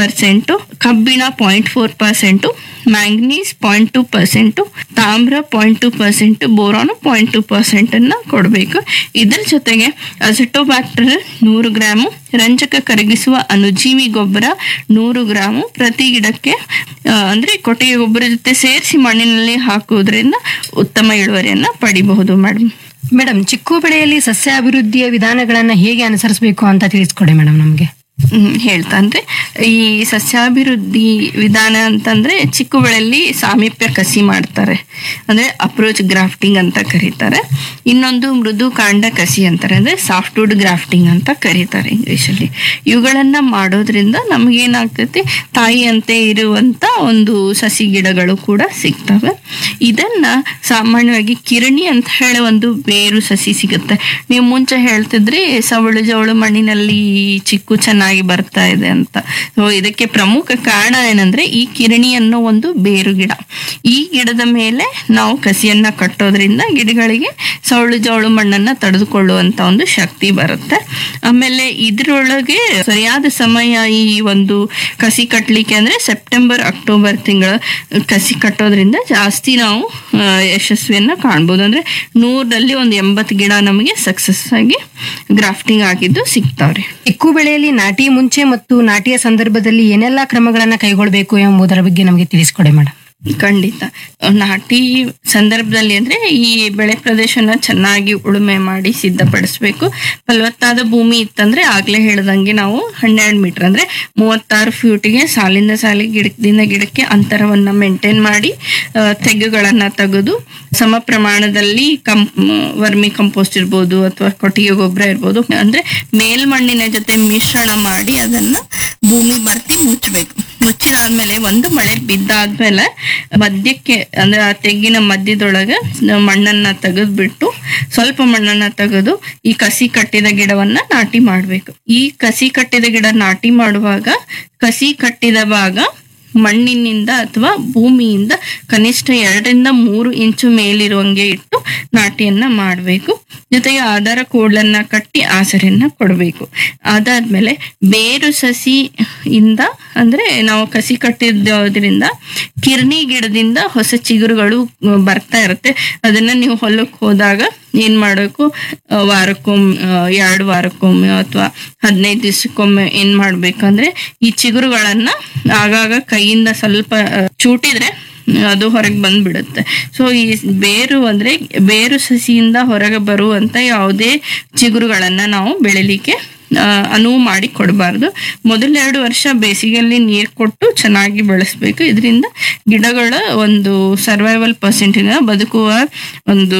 percent ಕಬ್ಬಿಣ point four percent manganese point two percent ತಾಮ್ರ point two percent boron point two ಪರ್ಸೆಂಟನ್ನು ಕೊಡಬೇಕು ಇದರ ಜೊತೆಗೆ ಅಜಟೋಬ್ಯಾಕ್ಟರ್ ನೂರು ಗ್ರಾಮು ರಂಜಕ ಕರಗಿಸುವ ಅನುಜೀವಿ ಗೊಬ್ಬರ ನೂರು ಗ್ರಾಮು ಪ್ರತಿ ಗಿಡಕ್ಕೆ ಆ, ಅಂದ್ರೆ ಕೊಟ್ಟಿಗೆ ಗೊಬ್ಬರ ಜೊತೆ ಸೇರಿಸಿ ಮಣ್ಣಿನಲ್ಲಿ ಹಾಕುವುದರಿಂದ ಉತ್ತಮ ಇಳುವರಿಯನ್ನ ಪಡಿಬಹುದು ಮೇಡಮ್ ಮೇಡಮ್ ಚಿಕ್ಕು ಬೆಳೆಯಲ್ಲಿ ಸಸ್ಯ ಅಭಿವೃದ್ಧಿಯ ವಿಧಾನಗಳನ್ನ ಹೇಗೆ ಅನುಸರಿಸಬೇಕು ಅಂತ ತಿಳಿಸ್ಕೊಡಿ ಮೇಡಮ್ ನಮಗೆ ಹ್ಮ್, ಹೇಳ್ತಾ ಅಂದ್ರೆ ಈ ಸಸ್ಯಾಭಿವೃದ್ಧಿ ವಿಧಾನ ಅಂತಂದ್ರೆ ಚಿಕ್ಕ ಬೆಳೆಯಲ್ಲಿ ಸಾಮೀಪ್ಯ ಕಸಿ ಮಾಡ್ತಾರೆ ಅಂದ್ರೆ ಅಪ್ರೋಚ್ ಗ್ರಾಫ್ಟಿಂಗ್ ಅಂತ ಕರೀತಾರೆ ಇನ್ನೊಂದು ಮೃದು ಕಾಂಡ ಕಸಿ ಅಂತಾರೆ ಅಂದ್ರೆ ಸಾಫ್ಟ್ವುಡ್ ಗ್ರಾಫ್ಟಿಂಗ್ ಅಂತ ಕರೀತಾರೆ ಇಂಗ್ಲಿಷಲ್ಲಿ ಇವುಗಳನ್ನ ಮಾಡೋದ್ರಿಂದ ನಮಗೇನಾಗ್ತೈತಿ ತಾಯಿಯಂತೆ ಇರುವಂತ ಒಂದು ಸಸಿ ಗಿಡಗಳು ಕೂಡ ಸಿಗ್ತವೆ ಇದನ್ನ ಸಾಮಾನ್ಯವಾಗಿ ಕಿರಣಿ ಅಂತ ಹೇಳಿ ಒಂದು ಬೇರು ಸಸಿ ಸಿಗುತ್ತೆ ನೀವು ಮುಂಚೆ ಹೇಳ್ತಿದ್ರಿ ಸವಳು ಜವಳು ಮಣ್ಣಿನಲ್ಲಿ ಚಿಕ್ಕು ಚೆನ್ನಾಗಿ ಬರ್ತಾ ಇದೆ ಅಂತ ಸೊ ಇದಕ್ಕೆ ಪ್ರಮುಖ ಕಾರಣ ಏನಂದ್ರೆ ಈ ಕಿರಣಿ ಅನ್ನೋ ಒಂದು ಬೇರು ಗಿಡ ಈ ಗಿಡದ ಮೇಲೆ ನಾವು ಕಸಿಯನ್ನ ಕಟ್ಟೋದ್ರಿಂದ ಗಿಡಗಳಿಗೆ ಸವಳು ಜವಳು ಮಣ್ಣನ್ನ ತಡೆದುಕೊಳ್ಳುವಂತ ಒಂದು ಶಕ್ತಿ ಬರುತ್ತೆ ಆಮೇಲೆ ಇದ್ರೊಳಗೆ ಸರಿಯಾದ ಸಮಯ ಈ ಒಂದು ಕಸಿ ಕಟ್ಟಲಿಕ್ಕೆ ಅಂದ್ರೆ ಸೆಪ್ಟೆಂಬರ್ ಅಕ್ಟೋಬರ್ ತಿಂಗಳ ಕಸಿ ಕಟ್ಟೋದ್ರಿಂದ ಜಾಸ್ತಿ ನಾವು ಆ, ಯಶಸ್ವಿಯನ್ನ ಕಾಣ್ಬೋದು ಅಂದ್ರೆ ನೂರಲ್ಲಿ ಒಂದು ಎಂಬತ್ತು ಗಿಡ ನಮಗೆ ಸಕ್ಸಸ್ ಆಗಿ ಗ್ರಾಫ್ಟಿಂಗ್ ಆಗಿದ್ದು ಸಿಗ್ತಾವ್ರಿ ಚಿಕ್ಕು ಬೆಳೆಯಲ್ಲಿ ನಾಟಿ ಮುಂಚೆ ಮತ್ತು ನಾಟಿಯ ಸಂದರ್ಭದಲ್ಲಿ ಏನೆಲ್ಲ ಕ್ರಮಗಳನ್ನ ಕೈಗೊಳ್ಳಬೇಕು ಎಂಬುದರ ಬಗ್ಗೆ ನಮಗೆ ತಿಳಿಸ್ಕೊಡಿ ಮೇಡಮ್ ಖಂಡಿತ ನಾಟಿ ಸಂದರ್ಭದಲ್ಲಿ ಅಂದ್ರೆ ಈ ಬೆಳೆ ಪ್ರದೇಶನ ಚೆನ್ನಾಗಿ ಉಳುಮೆ ಮಾಡಿ ಸಿದ್ಧಪಡಿಸ್ಬೇಕು ಫಲವತ್ತಾದ ಭೂಮಿ ಇತ್ತಂದ್ರೆ ಆಗ್ಲೇ ಹೇಳ್ದಂಗೆ ನಾವು ಹನ್ನೆರಡು ಮೀಟರ್ ಅಂದ್ರೆ ಮೂವತ್ತಾರು ಫೀಟಿಗೆ ಸಾಲಿಂದ ಸಾಲಿಗೆ ಗಿಡದಿಂದ ಗಿಡಕ್ಕೆ ಅಂತರವನ್ನ ಮೇಂಟೈನ್ ಮಾಡಿ ಆ, ತೆಗ್ಗುಗಳನ್ನ ತೆಗೆದು ಸಮ ಪ್ರಮಾಣದಲ್ಲಿ ಕಂ ವರ್ಮಿ ಕಂಪೋಸ್ಟ್ ಇರ್ಬೋದು ಅಥವಾ ಕೊಟ್ಟಿಗೆ ಗೊಬ್ಬರ ಇರ್ಬೋದು ಅಂದ್ರೆ ಮೇಲ್ಮಣ್ಣಿನ ಜೊತೆ ಮಿಶ್ರಣ ಮಾಡಿ ಅದನ್ನ ಭೂಮಿ ಬರ್ತಿ ಮುಚ್ಚಬೇಕು ಮುಚ್ಚಿದಾದ್ಮೇಲೆ ಒಂದು ಮಳೆ ಬಿದ್ದಾದ್ಮೇಲೆ ಮಧ್ಯಕ್ಕೆ ಅಂದ್ರೆ ಆ ತೆಗ್ಗಿನ ಮಧ್ಯದೊಳಗೆ ಮಣ್ಣನ್ನ ತೆಗೆದ್ಬಿಟ್ಟು ಸ್ವಲ್ಪ ಮಣ್ಣನ್ನ ತೆಗೆದು ಈ ಕಸಿ ಕಟ್ಟಿದ ಗಿಡವನ್ನ ನಾಟಿ ಮಾಡ್ಬೇಕು ಈ ಕಸಿ ಕಟ್ಟಿದ ಗಿಡ ನಾಟಿ ಮಾಡುವಾಗ ಕಸಿ ಕಟ್ಟಿದ ಭಾಗ ಮಣ್ಣಿನಿಂದ ಅಥವಾ ಭೂಮಿಯಿಂದ ಕನಿಷ್ಠ ಎರಡರಿಂದ ಮೂರು ಇಂಚು ಮೇಲಿರುವಂಗೆ ಇಟ್ಟು ನಾಟಿಯನ್ನ ಮಾಡಬೇಕು ಜೊತೆಗೆ ಆಧಾರ ಕೋಡ್ಲನ್ನ ಕಟ್ಟಿ ಆಸರೆಯನ್ನ ಕೊಡಬೇಕು ಅದಾದ್ಮೇಲೆ ಬೇರು ಸಸಿ ಇಂದ ಅಂದ್ರೆ ನಾವು ಕಸಿ ಕಟ್ಟಿದ್ದೋದ್ರಿಂದ ಕಿರ್ನಿ ಗಿಡದಿಂದ ಹೊಸ ಚಿಗುರುಗಳು ಆ, ಬರ್ತಾ ಇರುತ್ತೆ ಅದನ್ನ ನೀವು ಹೊಲಕ್ಕೆ ಹೋದಾಗ ಏನ್ ಮಾಡಬೇಕು ಆ, ವಾರಕ್ಕೊಮ್ಮೆ ಆ, ಎರಡು ವಾರಕ್ಕೊಮ್ಮೆ ಅಥವಾ ಹದಿನೈದು ದಿವಸಕ್ಕೊಮ್ಮೆ ಏನ್ ಮಾಡ್ಬೇಕಂದ್ರೆ ಈ ಚಿಗುರುಗಳನ್ನ ಆಗಾಗ ಕೈಯಿಂದ ಸ್ವಲ್ಪ ಆ, ಚೂಟಿದ್ರೆ ಅದು ಹೊರಗೆ ಬಂದ್ಬಿಡುತ್ತೆ ಸೊ ಈ ಬೇರು ಅಂದ್ರೆ ಬೇರು ಸಸಿಯಿಂದ ಹೊರಗೆ ಬರುವಂತ ಯಾವುದೇ ಚಿಗುರುಗಳನ್ನ ನಾವು ಬೆಳಿಲಿಕ್ಕೆ ಆ, ಅನುವು ಮಾಡಿ ಕೊಡಬಾರ್ದು ಮೊದಲೆರಡು ವರ್ಷ ಬೇಸಿಗೆಯಲ್ಲಿ ನೀರು ಕೊಟ್ಟು ಚೆನ್ನಾಗಿ ಬೆಳೆಸ್ಬೇಕು ಇದರಿಂದ ಗಿಡಗಳ ಒಂದು ಸರ್ವೈವಲ್ ಪರ್ಸೆಂಟಿನ ಬದುಕುವ ಒಂದು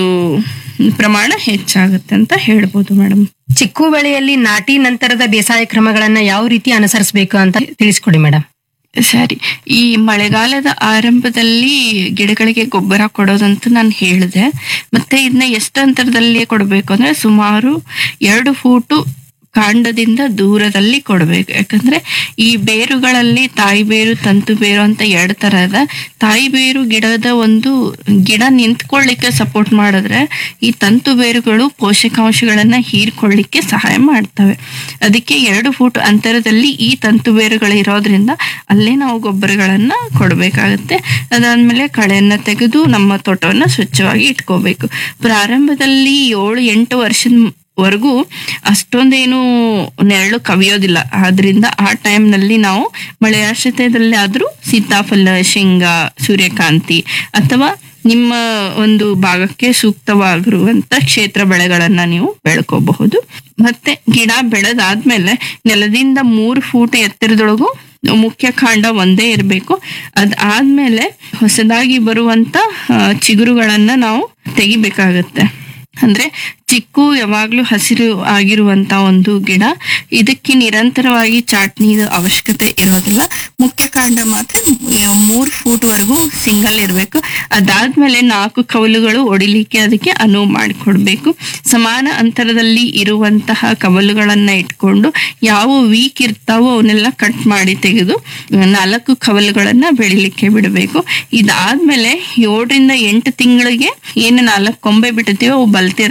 ಪ್ರಮಾಣ ಹೆಚ್ಚಾಗುತ್ತೆ ಅಂತ ಹೇಳ್ಬೋದು ಮೇಡಮ್ ಚಿಕ್ಕು ಬೆಳೆಯಲ್ಲಿ ನಾಟಿ ನಂತರದ ಬೇಸಾಯ ಕ್ರಮಗಳನ್ನ ಯಾವ ರೀತಿ ಅನುಸರಿಸಬೇಕು ಅಂತ ತಿಳಿಸ್ಕೊಡಿ ಮೇಡಮ್ ಸರಿ ಈ ಮಳೆಗಾಲದ ಆರಂಭದಲ್ಲಿ ಗಿಡಗಳಿಗೆ ಗೊಬ್ಬರ ಕೊಡೋದಂತೂ ನಾನು ಹೇಳಿದೆ ಮತ್ತೆ ಇದನ್ನ ಎಷ್ಟು ಅಂತರದಲ್ಲಿ ಕೊಡಬೇಕು ಅಂದ್ರೆ ಸುಮಾರು ಎರಡು ಫೂಟು ಕಾಂಡದಿಂದ ದೂರದಲ್ಲಿ ಕೊಡಬೇಕು ಯಾಕಂದ್ರೆ ಈ ಬೇರುಗಳಲ್ಲಿ ತಾಯಿ ಬೇರು ತಂತು ಬೇರು ಅಂತ ಎರಡು ತರ ಇದೆ ತಾಯಿ ಬೇರು ಗಿಡದ ಒಂದು ಗಿಡ ನಿಂತ್ಕೊಳ್ಳಿಕ್ಕೆ ಸಪೋರ್ಟ್ ಮಾಡಿದ್ರೆ ಈ ತಂತು ಬೇರುಗಳು ಪೋಷಕಾಂಶಗಳನ್ನ ಹೀರ್ಕೊಳ್ಳಿಕ್ಕೆ ಸಹಾಯ ಮಾಡ್ತವೆ ಅದಕ್ಕೆ ಎರಡು ಫೂಟ್ ಅಂತರದಲ್ಲಿ ಈ ತಂತು ಬೇರುಗಳು ಇರೋದ್ರಿಂದ ಅಲ್ಲೇ ನಾವು ಗೊಬ್ಬರಗಳನ್ನ ಕೊಡಬೇಕಾಗುತ್ತೆ ಅದಾದ್ಮೇಲೆ ಕಳೆಯನ್ನ ತೆಗೆದು ನಮ್ಮ ತೋಟವನ್ನ ಸ್ವಚ್ಛವಾಗಿ ಇಟ್ಕೋಬೇಕು ಪ್ರಾರಂಭದಲ್ಲಿ ಏಳು ಎಂಟು ವರ್ಷದ ವರೆಗೂ ಅಷ್ಟೊಂದೇನು ನೆರಳು ಕವಿಯೋದಿಲ್ಲ ಆದ್ರಿಂದ ಆ ಟೈಮ್ನಲ್ಲಿ ನಾವು ಮಳೆಯಾಶ್ರಿತದಲ್ಲಿ ಆದ್ರೂ ಸೀತಾಫಲ ಶೇಂಗಾ ಸೂರ್ಯಕಾಂತಿ ಅಥವಾ ನಿಮ್ಮ ಒಂದು ಭಾಗಕ್ಕೆ ಸೂಕ್ತವಾಗಿರುವಂತ ಕ್ಷೇತ್ರ ಬೆಳೆಗಳನ್ನ ನೀವು ಬೆಳ್ಕೋಬಹುದು ಮತ್ತೆ ಗಿಡ ಬೆಳೆದಾದ್ಮೇಲೆ ನೆಲದಿಂದ ಮೂರು ಫೂಟ್ ಎತ್ತರದೊಳಗೂ ಮುಖ್ಯ ಕಾಂಡ ಒಂದೇ ಇರಬೇಕು ಅದಾದ್ಮೇಲೆ ಹೊಸದಾಗಿ ಬರುವಂತ ಆ, ಚಿಗುರುಗಳನ್ನ ನಾವು ತೆಗಿಬೇಕಾಗತ್ತೆ ಅಂದ್ರೆ ಚಿಕ್ಕು ಯಾವಾಗ್ಲೂ ಹಸಿರು ಆಗಿರುವಂತ ಒಂದು ಗಿಡ ಇದಕ್ಕೆ ನಿರಂತರವಾಗಿ ಚಾಟ್ನಿದ ಅವಶ್ಯಕತೆ ಇರೋದಿಲ್ಲ ಮುಖ್ಯ ಕಾಂಡ ಮಾತ್ರ ಮೂರ್ ಫೂಟ್ ವರೆಗೂ ಸಿಂಗಲ್ ಇರಬೇಕು ಅದಾದ್ಮೇಲೆ ನಾಲ್ಕು ಕವಲುಗಳು ಒಡಿಲಿಕ್ಕೆ ಅದಕ್ಕೆ ಅನುವು ಮಾಡಿಕೊಡ್ಬೇಕು ಸಮಾನ ಅಂತರದಲ್ಲಿ ಇರುವಂತಹ ಕವಲುಗಳನ್ನ ಇಟ್ಕೊಂಡು ಯಾವ ವೀಕ್ ಇರ್ತಾವೋ ಅವನ್ನೆಲ್ಲ ಕಟ್ ಮಾಡಿ ತೆಗೆದು ನಾಲ್ಕು ಕವಲುಗಳನ್ನ ಬೆಳಿಲಿಕ್ಕೆ ಬಿಡಬೇಕು ಇದಾದ್ಮೇಲೆ ಏಳರಿಂದ ಎಂಟು ತಿಂಗಳಿಗೆ ಏನು ನಾಲ್ಕು ಕೊಂಬೆ ಬಿಟ್ಟಿರ್ತೀವೋ ಅವು ಬಲ್ತಿರ್ತಾವು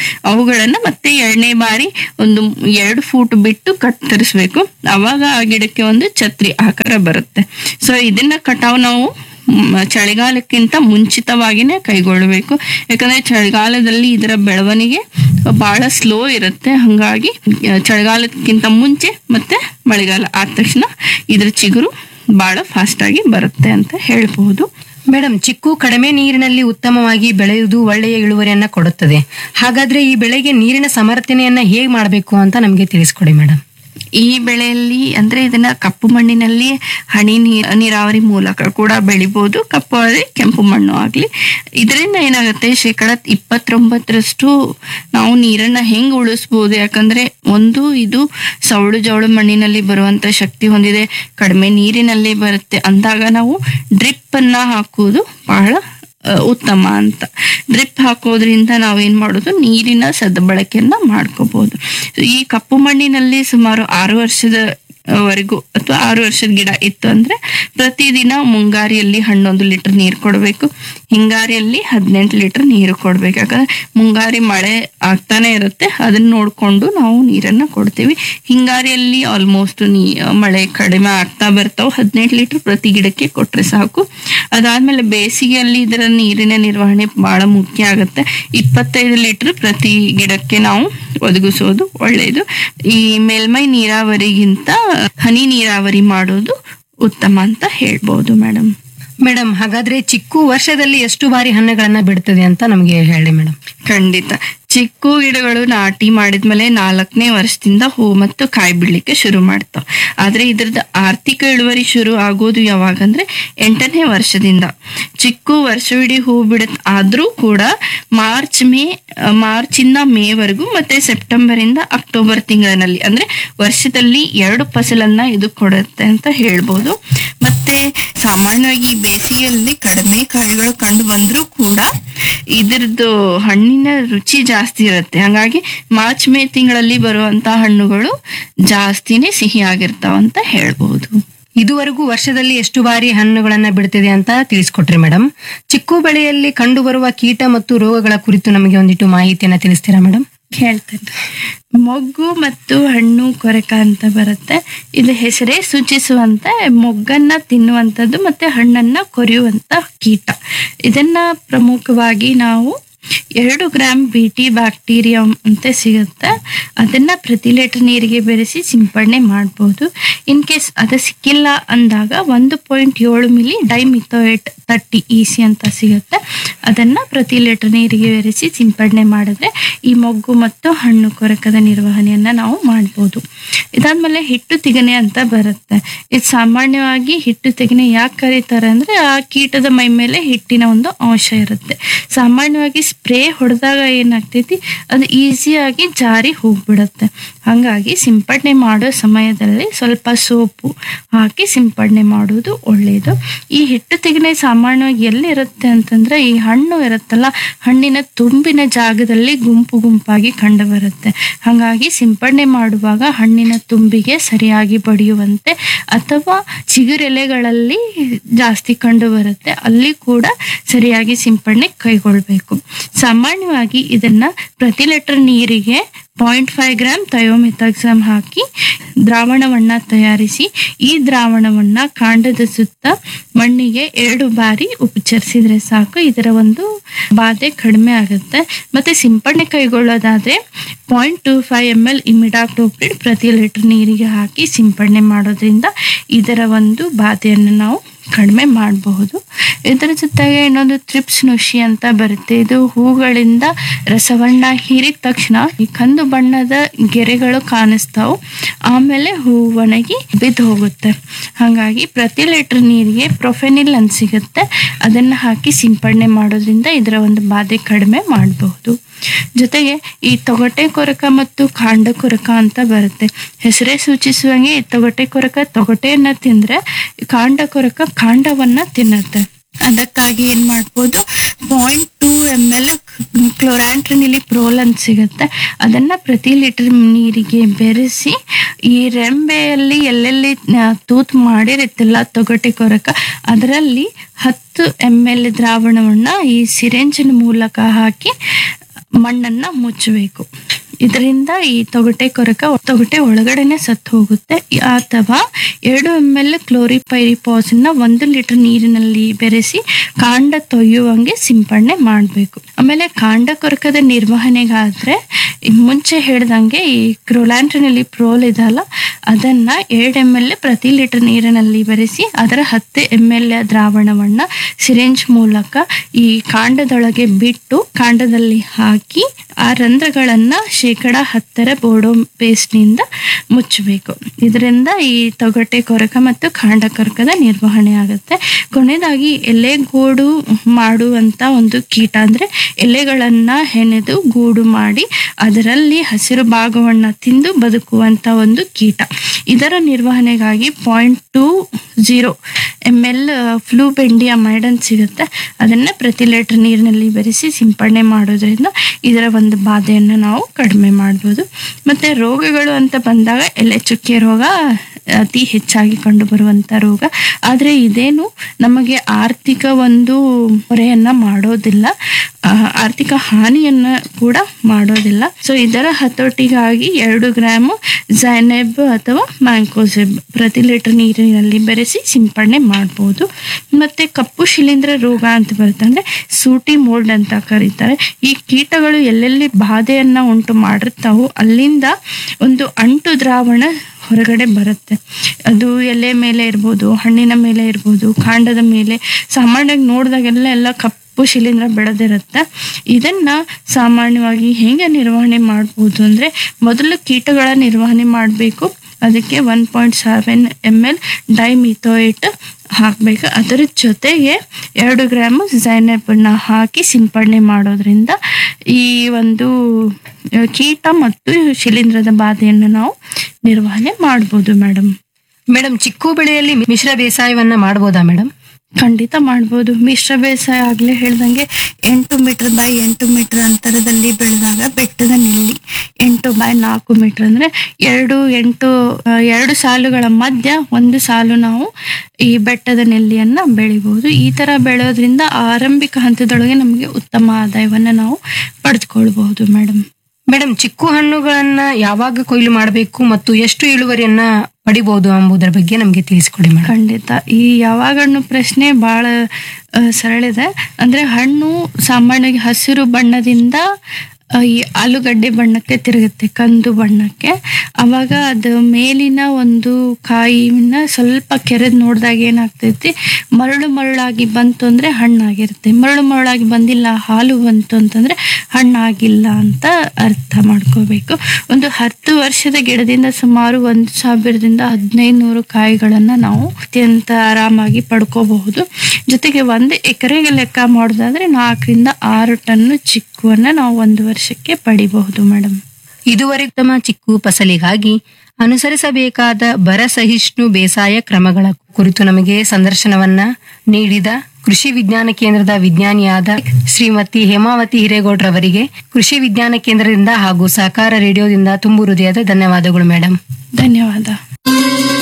ಅವುಗಳನ್ನ ಮತ್ತೆ ಎರಡನೇ ಬಾರಿ ಒಂದು ಎರಡು ಫೂಟ್ ಬಿಟ್ಟು ಕತ್ತರಿಸ್ಬೇಕು ಅವಾಗ ಆ ಗಿಡಕ್ಕೆ ಒಂದು ಛತ್ರಿ ಆಕಾರ ಬರುತ್ತೆ ಸೊ ಇದನ್ನ ಕಟಾವ್ ನಾವು ಮ್, ಚಳಿಗಾಲಕ್ಕಿಂತ ಮುಂಚಿತವಾಗಿನೇ ಕೈಗೊಳ್ಳಬೇಕು ಯಾಕಂದ್ರೆ ಚಳಿಗಾಲದಲ್ಲಿ ಇದರ ಬೆಳವಣಿಗೆ ಬಹಳ ಸ್ಲೋ ಇರುತ್ತೆ ಹಂಗಾಗಿ ಆ, ಚಳಿಗಾಲಕ್ಕಿಂತ ಮುಂಚೆ ಮತ್ತೆ ಮಳೆಗಾಲ ಆದ ತಕ್ಷಣ ಇದ್ರ ಚಿಗುರು ಬಹಳ ಫಾಸ್ಟ್ ಆಗಿ ಬರುತ್ತೆ ಅಂತ ಹೇಳ್ಬಹುದು ಮೇಡಮ್ ಚಿಕ್ಕು ಕಡಿಮೆ ನೀರಿನಲ್ಲಿ ಉತ್ತಮವಾಗಿ ಬೆಳೆಯುವುದು ಒಳ್ಳೆಯ ಇಳುವರಿಯನ್ನ ಕೊಡುತ್ತದೆ ಹಾಗಾದ್ರೆ ಈ ಬೆಳೆಗೆ ನೀರಿನ ಸಮರ್ಥನೆಯನ್ನ ಹೇಗೆ ಮಾಡಬೇಕು ಅಂತ ನಮಗೆ ತಿಳಿಸ್ಕೊಡಿ ಮೇಡಮ್ ಈ ಬೆಳೆಯಲ್ಲಿ ಅಂದ್ರೆ ಇದನ್ನ ಕಪ್ಪು ಮಣ್ಣಿನಲ್ಲಿ ಹನಿ ನೀರ್ ನೀರಾವರಿ ಮೂಲಕ ಕೂಡ ಬೆಳಿಬಹುದು ಕಪ್ಪು ಆದರೆ ಕೆಂಪು ಮಣ್ಣು ಆಗ್ಲಿ ಇದರಿಂದ ಏನಾಗುತ್ತೆ ಶೇಕಡ ಇಪ್ಪತ್ತೊಂಬತ್ತರಷ್ಟು ನಾವು ನೀರನ್ನ ಹೆಂಗ್ ಉಳಿಸ್ಬೋದು ಯಾಕಂದ್ರೆ ಒಂದು ಇದು ಸವಳು ಜವಳು ಮಣ್ಣಿನಲ್ಲಿ ಬರುವಂತ ಶಕ್ತಿ ಹೊಂದಿದೆ ಕಡಿಮೆ ನೀರಿನಲ್ಲಿ ಬರುತ್ತೆ ಅಂದಾಗ ನಾವು ಡ್ರಿಪ್ ಅನ್ನ ಹಾಕುವುದು ಬಹಳ ಆ, ಉತ್ತಮ ಅಂತ ಡ್ರಿಪ್ ಹಾಕೋದ್ರಿಂದ ನಾವೇನ್ ಮಾಡೋದು ನೀರಿನ ಸದ್ಬಳಕೆಯನ್ನ ಮಾಡ್ಕೋಬಹುದು ಈ ಕಪ್ಪು ಮಣ್ಣಿನಲ್ಲಿ ಸುಮಾರು ಆರು ವರ್ಷದ ವರೆಗೂ ಅಥವಾ ಆರು ವರ್ಷದ ಗಿಡ ಇತ್ತು ಅಂದ್ರೆ ಪ್ರತಿದಿನ ಮುಂಗಾರಿಯಲ್ಲಿ ಹನ್ನೊಂದು ಲೀಟರ್ ನೀರು ಕೊಡಬೇಕು ಹಿಂಗಾರಿಯಲ್ಲಿ ಹದಿನೆಂಟು ಲೀಟರ್ ನೀರು ಕೊಡ್ಬೇಕು ಯಾಕಂದ್ರೆ ಮುಂಗಾರಿ ಮಳೆ ಆಗ್ತಾನೆ ಇರುತ್ತೆ ಅದನ್ನ ನೋಡ್ಕೊಂಡು ನಾವು ನೀರನ್ನ ಕೊಡ್ತೀವಿ ಹಿಂಗಾರಿಯಲ್ಲಿ ಆಲ್ಮೋಸ್ಟ್ ನೀ ಮಳೆ ಕಡಿಮೆ ಆಗ್ತಾ ಬರ್ತಾವ ಹದಿನೆಂಟು ಲೀಟರ್ ಪ್ರತಿ ಗಿಡಕ್ಕೆ ಕೊಟ್ರೆ ಸಾಕು ಅದಾದ್ಮೇಲೆ ಬೇಸಿಗೆಯಲ್ಲಿ ಇದರ ನೀರಿನ ನಿರ್ವಹಣೆ ಬಹಳ ಮುಖ್ಯ ಆಗುತ್ತೆ ಇಪ್ಪತ್ತೈದು ಲೀಟರ್ ಪ್ರತಿ ಗಿಡಕ್ಕೆ ನಾವು ಒದಗಿಸೋದು ಒಳ್ಳೆಯದು ಈ ಮೇಲ್ಮೈ ನೀರಾವರಿಗಿಂತ ಹನಿ ನೀರಾವರಿ ಮಾಡೋದು ಉತ್ತಮ ಅಂತ ಹೇಳ್ಬೋದು ಮೇಡಮ್ ಮೇಡಮ್ ಹಾಗಾದ್ರೆ ಚಿಕ್ಕು ವರ್ಷದಲ್ಲಿ ಎಷ್ಟು ಬಾರಿ ಹಣ್ಣುಗಳನ್ನ ಬಿಡ್ತದೆ ಅಂತ ನಮಗೆ ಹೇಳಿ ಮೇಡಮ್ ಖಂಡಿತ ಚಿಕ್ಕು ಗಿಡಗಳು ನಾಟಿ ಮಾಡಿದ್ಮೇಲೆ ನಾಲ್ಕನೇ ವರ್ಷದಿಂದ ಹೂ ಮತ್ತು ಕಾಯಿ ಬಿಡ್ಲಿಕ್ಕೆ ಶುರು ಮಾಡ್ತಾವ ಆದ್ರೆ ಇದ್ರದ್ದು ಆರ್ಥಿಕ ಇಳುವರಿ ಶುರು ಆಗೋದು ಯಾವಾಗಂದ್ರೆ ಎಂಟನೇ ವರ್ಷದಿಂದ ಚಿಕ್ಕು ವರ್ಷವಿಡೀ ಹೂ ಬಿಡತ್ ಆದ್ರೂ ಕೂಡ ಮಾರ್ಚ್ ಮೇ ಮಾರ್ಚ್ ಇಂದ ಮೇವರೆಗೂ ಮತ್ತೆ ಸೆಪ್ಟೆಂಬರ್ ಇಂದ ಅಕ್ಟೋಬರ್ ತಿಂಗಳಿನಲ್ಲಿ ಅಂದ್ರೆ ವರ್ಷದಲ್ಲಿ ಎರಡು ಫಸಲನ್ನ ಇದು ಕೊಡುತ್ತೆ ಅಂತ ಹೇಳ್ಬೋದು ಮತ್ತೆ ಸಾಮಾನ್ಯವಾಗಿ ಬೇಸಿಗೆಯಲ್ಲಿ ಕಡಿಮೆ ಕಾಯಿಗಳು ಕಂಡು ಬಂದ್ರೂ ಕೂಡ ಇದ್ರದ್ದು ಹಣ್ಣಿನ ರುಚಿ ಜಾಸ್ತಿ ಇರುತ್ತೆ ಹಾಗಾಗಿ ಮಾರ್ಚ್ ಮೇ ತಿಂಗಳಲ್ಲಿ ಬರುವಂತ ಹಣ್ಣುಗಳು ಜಾಸ್ತಿನೇ ಸಿಹಿ ಆಗಿರ್ತಾವ ಅಂತ ಹೇಳ್ಬಹುದು ಇದುವರೆಗೂ ವರ್ಷದಲ್ಲಿ ಎಷ್ಟು ಬಾರಿ ಹಣ್ಣುಗಳನ್ನ ಬಿಡ್ತಿದೆ ಅಂತ ತಿಳಿಸ್ಕೊಟ್ರಿ ಮೇಡಮ್ ಚಿಕ್ಕು ಬೆಳೆಯಲ್ಲಿ ಕಂಡುಬರುವ ಕೀಟ ಮತ್ತು ರೋಗಗಳ ಕುರಿತು ನಮಗೆ ಒಂದಿಟ್ಟು ಮಾಹಿತಿಯನ್ನ ತಿಳಿಸ್ತೀರಾ ಮೇಡಮ್ ಹೇಳ್ತೇನೆ ಮೊಗ್ಗು ಮತ್ತು ಹಣ್ಣು ಕೊರಕ ಅಂತ ಬರುತ್ತೆ ಇದು ಹೆಸರೇ ಸೂಚಿಸುವಂತೆ ಮೊಗ್ಗನ್ನ ತಿನ್ನುವಂಥದ್ದು ಮತ್ತೆ ಹಣ್ಣನ್ನ ಕೊರೆಯುವಂತ ಕೀಟ ಇದನ್ನ ಪ್ರಮುಖವಾಗಿ ನಾವು ಎರಡು ಗ್ರಾಮ್ ಬಿ ಟಿ ಬ್ಯಾಕ್ಟೀರಿಯಂ ಅಂತ ಸಿಗುತ್ತೆ ಅದನ್ನ ಪ್ರತಿ ಲೀಟರ್ ನೀರಿಗೆ ಬೆರೆಸಿ ಸಿಂಪಡಣೆ ಮಾಡ್ಬೋದು ಇನ್ ಕೇಸ್ ಅದು ಸಿಕ್ಕಿಲ್ಲ ಅಂದಾಗ ಒಂದು ಪಾಯಿಂಟ್ ಏಳು milli dimethoate thirty E C ಅಂತ ಸಿಗುತ್ತೆ ಅದನ್ನ ಪ್ರತಿ ಲೀಟರ್ ನೀರಿಗೆ ಬೆರೆಸಿ ಸಿಂಪಡಣೆ ಮಾಡಿದ್ರೆ ಈ ಮೊಗ್ಗು ಮತ್ತು ಹಣ್ಣು ಕೊರಕದ ನಿರ್ವಹಣೆಯನ್ನ ನಾವು ಮಾಡ್ಬೋದು ಇದಾದ್ಮೇಲೆ ಹಿಟ್ಟು ತಿಗಣೆ ಅಂತ ಬರುತ್ತೆ ಇದು ಸಾಮಾನ್ಯವಾಗಿ ಹಿಟ್ಟು ತೆಗಣೆ ಯಾಕೆ ಕರೀತಾರೆ ಅಂದ್ರೆ ಆ ಕೀಟದ ಮೈ ಮೇಲೆ ಹಿಟ್ಟಿನ ಒಂದು ಅಂಶ ಇರುತ್ತೆ ಸಾಮಾನ್ಯವಾಗಿ ಸ್ಪ್ರೇ ಹೊಡೆದಾಗ ಏನಾಗ್ತೈತಿ ಅದು ಈಸಿಯಾಗಿ ಜಾರಿ ಹೋಗ್ಬಿಡುತ್ತೆ ಹಾಗಾಗಿ ಸಿಂಪಡಣೆ ಮಾಡೋ ಸಮಯದಲ್ಲಿ ಸ್ವಲ್ಪ ಸೋಪು ಹಾಕಿ ಸಿಂಪಡಣೆ ಮಾಡೋದು ಒಳ್ಳೆಯದು ಈ ಹಿಟ್ಟು ತೆಗಣೆ ಸಾಮಾನ್ಯವಾಗಿ ಎಲ್ಲಿರುತ್ತೆ ಅಂತಂದ್ರೆ ಈ ಹಣ್ಣು ಇರುತ್ತಲ್ಲ ಹಣ್ಣಿನ ತುಂಬಿನ ಜಾಗದಲ್ಲಿ ಗುಂಪು ಗುಂಪಾಗಿ ಕಂಡು ಬರುತ್ತೆ ಹಾಗಾಗಿ ಸಿಂಪಡಣೆ ಮಾಡುವಾಗ ಹಣ್ಣಿನ ತುಂಬಿಗೆ ಸರಿಯಾಗಿ ಬಡಿಯುವಂತೆ ಅಥವಾ ಚಿಗುರೆಲೆಗಳಲ್ಲಿ ಜಾಸ್ತಿ ಕಂಡು ಬರುತ್ತೆ ಅಲ್ಲಿ ಕೂಡ ಸರಿಯಾಗಿ ಸಿಂಪಡಣೆ ಕೈಗೊಳ್ಬೇಕು ಸಾಮಾನ್ಯವಾಗಿ ಇದನ್ನ ಪ್ರತಿ ಲೀಟರ್ ನೀರಿಗೆ ಪಾಯಿಂಟ್ ಫೈವ್ ಗ್ರಾಮ್ ಥಯೋಮಿಥಾಕ್ಸಮ್ ಹಾಕಿ ದ್ರಾವಣವನ್ನ ತಯಾರಿಸಿ ಈ ದ್ರಾವಣವನ್ನ ಕಾಂಡದ ಸುತ್ತ ಮಣ್ಣಿಗೆ ಎರಡು ಬಾರಿ ಉಪಚರಿಸಿದ್ರೆ ಸಾಕು ಇದರ ಒಂದು ಬಾಧೆ ಕಡಿಮೆ ಆಗುತ್ತೆ ಮತ್ತೆ ಸಿಂಪಡಣೆ ಕೈಗೊಳ್ಳೋದಾದ್ರೆ point two five M L imidacloprid ಪ್ರತಿ ಲೀಟರ್ ನೀರಿಗೆ ಹಾಕಿ ಸಿಂಪಡಣೆ ಮಾಡೋದ್ರಿಂದ ಇದರ ಒಂದು ಬಾಧೆಯನ್ನು ನಾವು ಕಡಿಮೆ ಮಾಡಬಹುದು ಇದರ ಜೊತೆಗೆ ಇನ್ನೊಂದು ತ್ರಿಪ್ಸ್ ನುಷಿ ಅಂತ ಬರುತ್ತೆ ಇದು ಹೂಗಳಿಂದ ರಸವನ್ನ ಹೀರಿದ ತಕ್ಷಣ ಈ ಕಂದು ಬಣ್ಣದ ಗೆರೆಗಳು ಕಾಣಿಸ್ತಾವು ಆಮೇಲೆ ಹೂ ಒಣಗಿ ಬಿದ್ದು ಹೋಗುತ್ತೆ ಹಾಗಾಗಿ ಪ್ರತಿ ಲೀಟರ್ ನೀರಿಗೆ ಪ್ರೊಫೆನಿಲ್ ಅಂತ ಸಿಗುತ್ತೆ ಅದನ್ನ ಹಾಕಿ ಸಿಂಪಡಣೆ ಮಾಡೋದ್ರಿಂದ ಇದರ ಒಂದು ಬಾಧೆ ಕಡಿಮೆ ಮಾಡಬಹುದು ಜೊತೆಗೆ ಈ ತೊಗಟೆ ಕೊರಕ ಮತ್ತು ಕಾಂಡ ಕೊರಕ ಅಂತ ಬರುತ್ತೆ ಹೆಸರೇ ಸೂಚಿಸುವಂಗೆ ಈ ತೊಗಟೆ ಕೊರಕ ತೊಗಟೆಯನ್ನ ತಿಂದ್ರೆ ಕಾಂಡ ಕೊರಕ ಕಾಂಡವನ್ನ ತಿನ್ನುತ್ತೆ ಅದಕ್ಕಾಗಿ ಏನ್ ಮಾಡ್ಬೋದು point two M L chlorantraniliprole ಅಂತ ಸಿಗುತ್ತೆ ಅದನ್ನ ಪ್ರತಿ ಲೀಟರ್ ನೀರಿಗೆ ಬೆರೆಸಿ ಈ ರೆಂಬೆಯಲ್ಲಿ ಎಲ್ಲೆಲ್ಲಿ ಆ, ತೂತು ಮಾಡಿರುತ್ತಲ್ಲ ತೊಗಟೆ ಕೊರಕ ಅದರಲ್ಲಿ ಹತ್ತು ಎಮ್ ಎಲ್ ದ್ರಾವಣವನ್ನ ಈ ಸಿರೆಂಜಿನ ಮೂಲಕ ಹಾಕಿ ಮಣ್ಣನ್ನ ಮುಚ್ಚಬೇಕು ಇದರಿಂದ ಈ ತೊಗಟೆ ಕೊರಕ ತೊಗಟೆ ಒಳಗಡೆನೆ ಸತ್ತು ಹೋಗುತ್ತೆ ಅಥವಾ ಎರಡು ಎಮ್ ಎಲ್ ಕ್ಲೋರಿಪೈರಿಪಾಸನ್ನ ಒಂದು ಲೀಟರ್ ನೀರಿನಲ್ಲಿ ಬೆರೆಸಿ ಕಾಂಡ ತೊಯ್ಯುವಂಗೆ ಸಿಂಪಡಣೆ ಮಾಡಬೇಕು ಆಮೇಲೆ ಕಾಂಡ ಕೊರಕದ ನಿರ್ವಹಣೆಗಾದ್ರೆ ಈ ಮುಂಚೆ ಹೇಳ್ದಂಗೆ ಈ ಕ್ರೋಲ್ಯಾಂಟ್ರಿನಲ್ಲಿ ಪ್ರೋಲ್ ಇದಲ್ಲ ಅದನ್ನ ಎರಡು ಎಮ್ ಎಲ್ ಪ್ರತಿ ಲೀಟರ್ ನೀರಿನಲ್ಲಿ ಬೆರೆಸಿ ಅದರ ಹತ್ತು ಎಮ್ ಎಲ್ ದ್ರಾವಣವನ್ನ ಸಿರಿಂಜ್ ಮೂಲಕ ಈ ಕಾಂಡದೊಳಗೆ ಬಿಟ್ಟು ಕಾಂಡದಲ್ಲಿ ಹಾಕಿ ಆ ರಂಧ್ರಗಳನ್ನ ಶೇಕಡ ಹತ್ತರ ಬೋಡೋ ಪೇಸ್ಟ್ನಿಂದ ಮುಚ್ಚಬೇಕು ಇದರಿಂದ ಈ ತೊಗಟೆ ಕೊರಕ ಮತ್ತು ಕಾಂಡ ಕೊರಕದ ನಿರ್ವಹಣೆ ಆಗುತ್ತೆ ಕೊನೆಯದಾಗಿ ಎಲೆಗೂಡು ಮಾಡುವಂತ ಒಂದು ಕೀಟ ಅಂದ್ರೆ ಎಲೆಗಳನ್ನ ಹೆಣೆದು ಗೂಡು ಮಾಡಿ ಅದರಲ್ಲಿ ಹಸಿರು ಭಾಗವನ್ನ ತಿಂದು ಬದುಕುವಂತ ಒಂದು ಕೀಟ ಇದರ ನಿರ್ವಹಣೆಗಾಗಿ point two zero M L flubendiamide ಸಿಗುತ್ತೆ ಅದನ್ನ ಪ್ರತಿ ಲೀಟರ್ ನೀರಿನಲ್ಲಿ ಬೆರೆಸಿ ಸಿಂಪಡಣೆ ಮಾಡೋದ್ರಿಂದ ಇದರ ಒಂದು ಬಾಧೆಯನ್ನು ನಾವು ಕಡಿಮೆ ಮಾಡ್ಬೋದು ಮತ್ತೆ ರೋಗಗಳು ಅಂತ ಬಂದಾಗ ಎಲೆ ಚುಕ್ಕೆ ರೋಗ ಅತಿ ಹೆಚ್ಚಾಗಿ ಕಂಡು ಬರುವಂತ ರೋಗ ಆದ್ರೆ ಇದೇನು ನಮಗೆ ಆರ್ಥಿಕ ಒಂದು ಹೊರೆಯನ್ನ ಮಾಡೋದಿಲ್ಲ ಆ, ಆರ್ಥಿಕ ಹಾನಿಯನ್ನ ಕೂಡ ಮಾಡೋದಿಲ್ಲ ಸೊ ಇದರ ಹತೋಟಿಗಾಗಿ ಎರಡು ಗ್ರಾಮ್ ಝೈನೆಬ್ ಅಥವಾ ಮ್ಯಾಂಕೋಸೆಬ್ ಪ್ರತಿ ಲೀಟರ್ ನೀರಿನಲ್ಲಿ ಬೆರೆಸಿ ಸಿಂಪಡಣೆ ಮಾಡ್ಬೋದು ಮತ್ತೆ ಕಪ್ಪು ಶಿಲೀಂಧ್ರ ರೋಗ ಅಂತ ಬರುತ್ತೆ ಅಂದ್ರೆ ಸೂಟಿ ಮೋಲ್ಡ್ ಅಂತ ಕರೀತಾರೆ ಈ ಕೀಟಗಳು ಎಲ್ಲೆಲ್ಲಿ ಬಾಧೆಯನ್ನ ಉಂಟು ಮಾಡಿರ್ತಾವೋ ಅಲ್ಲಿಂದ ಒಂದು ಅಂಟು ದ್ರಾವಣ ಹೊರಗಡೆ ಬರುತ್ತೆ ಅದು ಎಲೆ ಮೇಲೆ ಇರ್ಬೋದು ಹಣ್ಣಿನ ಮೇಲೆ ಇರ್ಬೋದು ಕಾಂಡದ ಮೇಲೆ ಸಾಮಾನ್ಯವಾಗಿ ನೋಡಿದಾಗೆಲ್ಲ ಎಲ್ಲ ಕಪ್ಪು ಶಿಲೀಂಧ್ರ ಬೆಳೆದಿರುತ್ತೆ ಇದನ್ನ ಸಾಮಾನ್ಯವಾಗಿ ಹೇಗೆ ನಿರ್ವಹಣೆ ಮಾಡ್ಬೋದು ಅಂದ್ರೆ ಮೊದಲು ಕೀಟಗಳ ನಿರ್ವಹಣೆ ಮಾಡಬೇಕು ಅದಕ್ಕೆ one point seven M L dimethoate ಹಾಕಬೇಕು ಅದರ ಜೊತೆಗೆ ಎರಡು ಗ್ರಾಮ್ ಝೈನಬನ್ನ ಹಾಕಿ ಸಿಂಪಡಣೆ ಮಾಡೋದ್ರಿಂದ ಈ ಒಂದು ಆ, ಕೀಟ ಮತ್ತು ಶಿಲೀಂಧ್ರದ ಬಾಧೆಯನ್ನು ನಾವು ನಿರ್ವಹಣೆ ಮಾಡ್ಬೋದು ಮೇಡಮ್ ಮೇಡಮ್ ಚಿಕ್ಕು ಬೆಳೆಯಲ್ಲಿ ಮಿಶ್ರ ಬೇಸಾಯವನ್ನ ಮಾಡಬಹುದಾ ಮೇಡಮ್ ಖಂಡಿತ ಮಾಡ್ಬೋದು ಮಿಶ್ರ ಬೇಸಾಯ ಆಗ್ಲೇ ಹೇಳ್ದಂಗೆ ಎಂಟು ಮೀಟರ್ ಬೈ ಎಂಟು ಮೀಟರ್ ಅಂತರದಲ್ಲಿ ಬೆಳೆದಾಗ ಬೆಟ್ಟದ ನೆಲ್ಲಿ ಎಂಟು ಬೈ ನಾಲ್ಕು ಮೀಟರ್ ಅಂದ್ರೆ ಎರಡು ಎಂಟು ಆ, ಎರಡು ಸಾಲುಗಳ ಮಧ್ಯ ಒಂದು ಸಾಲು ನಾವು ಈ ಬೆಟ್ಟದ ನೆಲ್ಲಿಯನ್ನ ಬೆಳಿಬಹುದು ಈ ತರ ಬೆಳೆಯೋದ್ರಿಂದ ಆರಂಭಿಕ ಹಂತದೊಳಗೆ ನಮಗೆ ಉತ್ತಮ ಆದಾಯವನ್ನ ನಾವು ಪಡೆದುಕೊಳ್ಬಹುದು ಮೇಡಮ್ ಮೇಡಮ್ ಚಿಕ್ಕು ಹಣ್ಣುಗಳನ್ನ ಯಾವಾಗ ಕೊಯ್ಲು ಮಾಡಬೇಕು ಮತ್ತು ಎಷ್ಟು ಇಳುವರಿಯನ್ನ ಪಡಿಬಹುದು ಎಂಬುದರ ಬಗ್ಗೆ ನಮಗೆ ತಿಳಿಸಿಕೊಡಿ ಮೇಡಮ್ ಖಂಡಿತ ಈ ಯಾವಾಗ ಹಣ್ಣು ಪ್ರಶ್ನೆ ಬಹಳ ಆ, ಸರಳ ಇದೆ ಅಂದ್ರೆ ಹಣ್ಣು ಸಾಮಾನ್ಯವಾಗಿ ಹಸಿರು ಬಣ್ಣದಿಂದ ಆ, ಈ ಆಲೂಗಡ್ಡೆ ಬಣ್ಣಕ್ಕೆ ತಿರುಗುತ್ತೆ ಕಂದು ಬಣ್ಣಕ್ಕೆ ಅವಾಗ ಅದು ಮೇಲಿನ ಒಂದು ಕಾಯಿನ ಸ್ವಲ್ಪ ಕೆರೆದು ನೋಡಿದಾಗ ಏನಾಗ್ತೈತಿ ಮರಳು ಮರಳಾಗಿ ಬಂತು ಅಂದ್ರೆ ಹಣ್ಣಾಗಿರುತ್ತೆ ಮರಳು ಮರಳಾಗಿ ಬಂದಿಲ್ಲ ಹಾಲು ಬಂತು ಅಂತಂದ್ರೆ ಹಣ್ಣಾಗಿಲ್ಲ ಅಂತ ಅರ್ಥ ಮಾಡ್ಕೋಬೇಕು ಒಂದು ಹತ್ತು ವರ್ಷದ ಗಿಡದಿಂದ ಸುಮಾರು ಒಂದು ಸಾವಿರದಿಂದ ಹದಿನೈದು ನೂರು ಕಾಯಿಗಳನ್ನ ನಾವು ಅತ್ಯಂತ ಆರಾಮಾಗಿ ಪಡ್ಕೋಬಹುದು ಜೊತೆಗೆ ಒಂದು ಎಕರೆಗೆ ಲೆಕ್ಕ ಮಾಡೋದಾದ್ರೆ ನಾಲ್ಕರಿಂದ ಆರು ಟನ್ನು ಚಿಕ್ಕುವನ್ನ ನಾವು ಒಂದು ವರ್ಷಕ್ಕೆ ಪಡಿಬಹುದು ಮೇಡಮ್ ಇದುವರೆಗೆ ತಮ್ಮ ಚಿಕ್ಕು ಫಸಲಿಗಾಗಿ ಅನುಸರಿಸಬೇಕಾದ ಬರ ಸಹಿಷ್ಣು ಬೇಸಾಯ ಕ್ರಮಗಳ ಕುರಿತು ನಮಗೆ ಸಂದರ್ಶನವನ್ನ ನೀಡಿದ ಕೃಷಿ ವಿಜ್ಞಾನ ಕೇಂದ್ರದ ವಿಜ್ಞಾನಿಯಾದ ಶ್ರೀಮತಿ ಹೇಮಾವತಿ ಹಿರೇಗೌಡ್ರವರಿಗೆ ಕೃಷಿ ವಿಜ್ಞಾನ ಕೇಂದ್ರದಿಂದ ಹಾಗೂ ಸಹಕಾರ ರೇಡಿಯೋದಿಂದ ತುಂಬು ಹೃದಯದ ಧನ್ಯವಾದಗಳು ಮೇಡಮ್ ಧನ್ಯವಾದ